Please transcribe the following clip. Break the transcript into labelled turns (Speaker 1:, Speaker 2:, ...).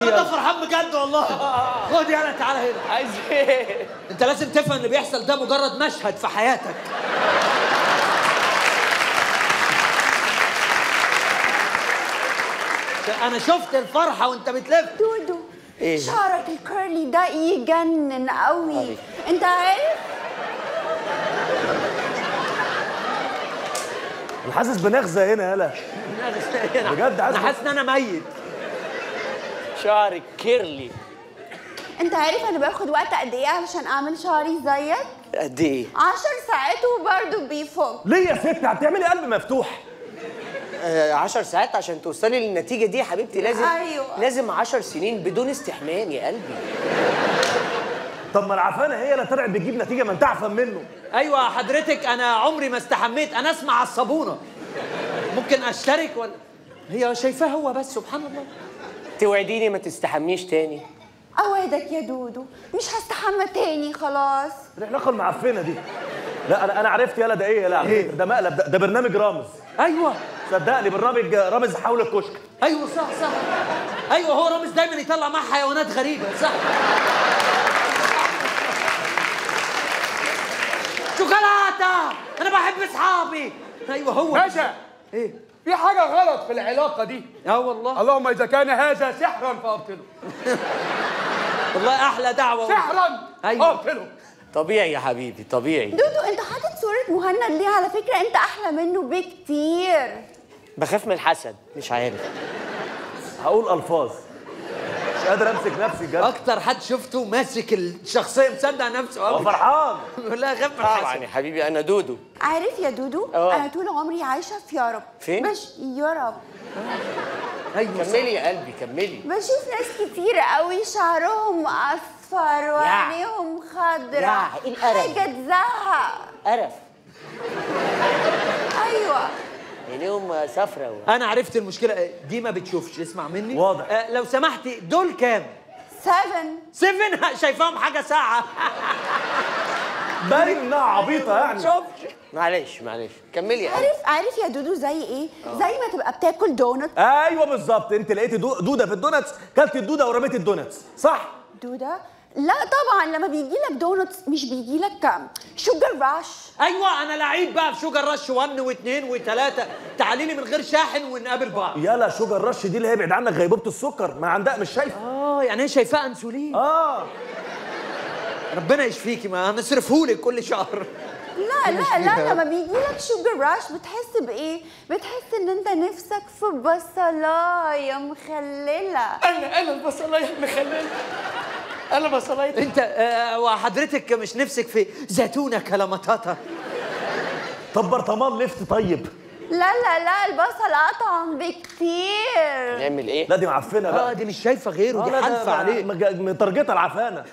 Speaker 1: ده فرحان بجد والله خد يلا تعالى هنا
Speaker 2: عايز ايه
Speaker 1: انت لازم تفهم اللي بيحصل ده مجرد مشهد في حياتك انا شفت الفرحه وانت بتلف
Speaker 3: دودو
Speaker 2: إيه؟
Speaker 3: شعرك الكيرلي ده يجنن قوي انت عارف
Speaker 4: انا حاسس بنغزه هنا يالا بجد عايز
Speaker 1: انا حاسس ان انا ميت
Speaker 2: شعرك كيرلي
Speaker 3: انت عارف انا باخد وقت قد ايه علشان اعمل شعري زيك
Speaker 2: قد ايه
Speaker 3: عشر ساعات وبرضه بيفك
Speaker 4: ليه يا ست هتعملي قلب مفتوح
Speaker 2: آه، عشر ساعات عشان توصلي للنتيجة دي يا حبيبتي لازم
Speaker 3: أيوة.
Speaker 2: لازم عشر سنين بدون استحمام يا قلبي
Speaker 4: طب ما العفانه هي اللي طلعت بتجيب نتيجه ما انت اعفن منه
Speaker 1: ايوه حضرتك انا عمري ما استحميت انا اسمع على الصابونه ممكن اشترك ولا هي شايفاه هو بس سبحان الله
Speaker 2: توعديني ما تستحميش تاني
Speaker 3: اوعدك يا دودو مش هستحمى تاني خلاص
Speaker 4: العلاقه المعفنه دي لا انا انا عرفت يالا ده ايه يالا على فكرة. ده مقلب ده, ده برنامج رامز
Speaker 1: ايوه
Speaker 4: صدقني برنامج رامز حول الكشك
Speaker 1: ايوه صح صح ايوه هو رامز دايما يطلع معاه حيوانات غريبه صح شوكولاته انا بحب اصحابي ايوه هو
Speaker 5: باشا
Speaker 1: ايه
Speaker 5: في حاجة غلط في العلاقة دي
Speaker 1: اه والله
Speaker 5: اللهم إذا كان هذا سحرا فأبطله
Speaker 1: والله احلى دعوه
Speaker 5: سحرا
Speaker 1: أيوة.
Speaker 5: أبطله
Speaker 2: طبيعي يا حبيبي طبيعي
Speaker 3: دودو انت حاطط صورة مهند ليه على فكرة انت احلى منه بكتير
Speaker 2: بخاف من الحسد مش عارف
Speaker 4: هقول الفاظ مش قادر امسك نفسي بجد
Speaker 1: اكتر حد شفته ماسك الشخصيه مصدق نفسه
Speaker 4: هو
Speaker 1: قوي
Speaker 4: فرحان
Speaker 1: لا غير
Speaker 2: طبعا
Speaker 1: فرحان
Speaker 2: يا حبيبي انا دودو
Speaker 3: عارف يا دودو
Speaker 2: اه.
Speaker 3: انا طول عمري عايشة في يوروب
Speaker 2: فين؟
Speaker 3: مش يوروب
Speaker 1: ايوه
Speaker 2: كملي يا قلبي كملي
Speaker 3: بشوف ناس كتير قوي شعرهم اصفر وعينيهم خضرا
Speaker 2: يا، إيه القرف
Speaker 3: حاجة تزهق
Speaker 2: قرف
Speaker 3: ايوه
Speaker 2: عينيهم صفرة
Speaker 1: انا عرفت المشكله دي ما بتشوفش اسمع مني
Speaker 4: واضح.
Speaker 1: آه لو سمحتي دول كام
Speaker 3: سفن
Speaker 1: سيفن شايفاهم حاجه ساعه
Speaker 4: باين انها عبيطه يعني
Speaker 1: شوفش
Speaker 2: معلش معلش كملي يا قلبي
Speaker 3: عارف عارف يا دودو زي ايه زي ما تبقى بتاكل دونت
Speaker 4: ايوه بالظبط انت لقيتي دو- دوده في الدوناتس كلت الدوده ورميت الدوناتس صح
Speaker 3: دودة لا طبعا لما بيجي لك دونتس مش بيجي لك شوجر راش
Speaker 1: ايوه انا لعيب بقى في شوجر رش 1 و2 و3 تعالي لي من غير شاحن ونقابل بعض
Speaker 4: يالا شوجر رش دي اللي هي بعيد عنك غيبوبه السكر ما عندها مش شايفه
Speaker 1: اه يعني هي شايفاه انسولين
Speaker 4: اه
Speaker 1: ربنا يشفيكي ما هنصرفهولك كل شهر
Speaker 3: لا لا لا لما بيجي لك شوجر راش بتحس بايه بتحس ان انت نفسك في بصلايه مخلله
Speaker 2: انا انا البصلايه مخلله انا بصلايه
Speaker 1: انت آه وحضرتك مش نفسك في زيتونه كلاماتاتا
Speaker 4: طب برطمان لفت طيب
Speaker 3: لا لا لا البصل اطعم بكتير
Speaker 2: نعمل ايه
Speaker 4: لا دي معفنه
Speaker 1: اه
Speaker 4: بقى
Speaker 1: دي مش شايفه غيره
Speaker 4: آه،
Speaker 1: دي
Speaker 4: لا، ده
Speaker 1: حالفه
Speaker 4: مع-
Speaker 1: عليه
Speaker 4: مج- مترجطه العفانه